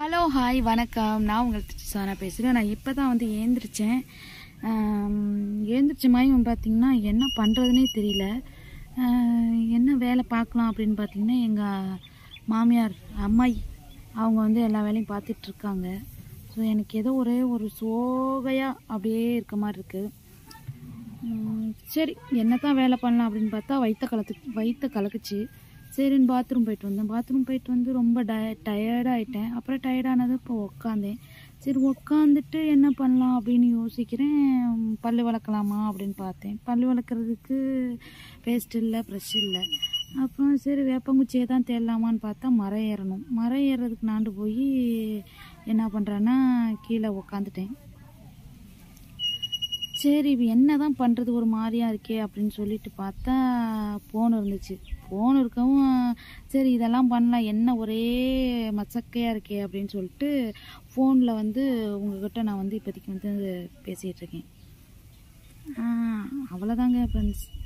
hello hi வணக்கம் நான் உங்கள் சாரா பேசுகிறேன் நான் இப்போ தான் வந்து ஏந்திரிச்சேன் ஏந்திரிச்ச மாதிரி பார்த்தீங்கன்னா என்ன பண்ணுறதுனே தெரியல ஆஹ் என்ன வேலை பார்க்கலாம் அப்படின்னு பார்த்தீங்கன்னா எங்கள் மாமியார் அம்மாயி அவங்க வந்து எல்லா வேலையும் பார்த்துட்டு இருக்காங்க ஸோ எனக்கு ஏதோ ஒரே ஒரு சோகையாக அப்படியே இருக்க மாதிரி இருக்குது உம், சரி என்ன தான் வேலை பண்ணலாம் அப்படின்னு பார்த்தா வயிற்ற கலத்து வயிற்ற கலக்குச்சு சரின்னு பாத்ரூம் போயிட்டு வந்தேன் பாத்ரூம் போயிட்டு வந்து ரொம்ப டய டயர்டாயிட்டேன் அப்புறம் டயர்டானது இப்போ உக்காந்தேன் சரி உக்காந்துட்டு என்ன பண்ணலாம் அப்படின்னு யோசிக்கிறேன் பல் விளக்கலாமா அப்படின்னு பார்த்தேன் பல் விளக்குறதுக்கு பேஸ்ட் இல்லை ப்ரெஷ் இல்லை அப்புறம் சரி வேப்பங்குச்சியை தான் தேடலாமான்னு பார்த்தா மரம் ஏறணும் மரம் ஏறுறதுக்கு நாண்டு போய் என்ன பண்ணுறேன்னா கீழே உக்காந்துட்டேன் சரி இது என்ன தான் பண்ணுறது ஒரு மாதிரியா இருக்கே அப்படின்னு சொல்லிட்டு பார்த்தா ஃபோன் இருந்துச்சு ஃபோன் இருக்கவும் சரி இதெல்லாம் பண்ணலாம் என்ன ஒரே மச்சக்கையாக இருக்கே அப்படின்னு சொல்லிட்டு ஃபோனில் வந்து உங்ககிட்ட நான் வந்து இப்போதைக்கு வந்து பேசிகிட்டு இருக்கேன் அவ்வளோதாங்க ஃப்ரெண்ட்ஸ்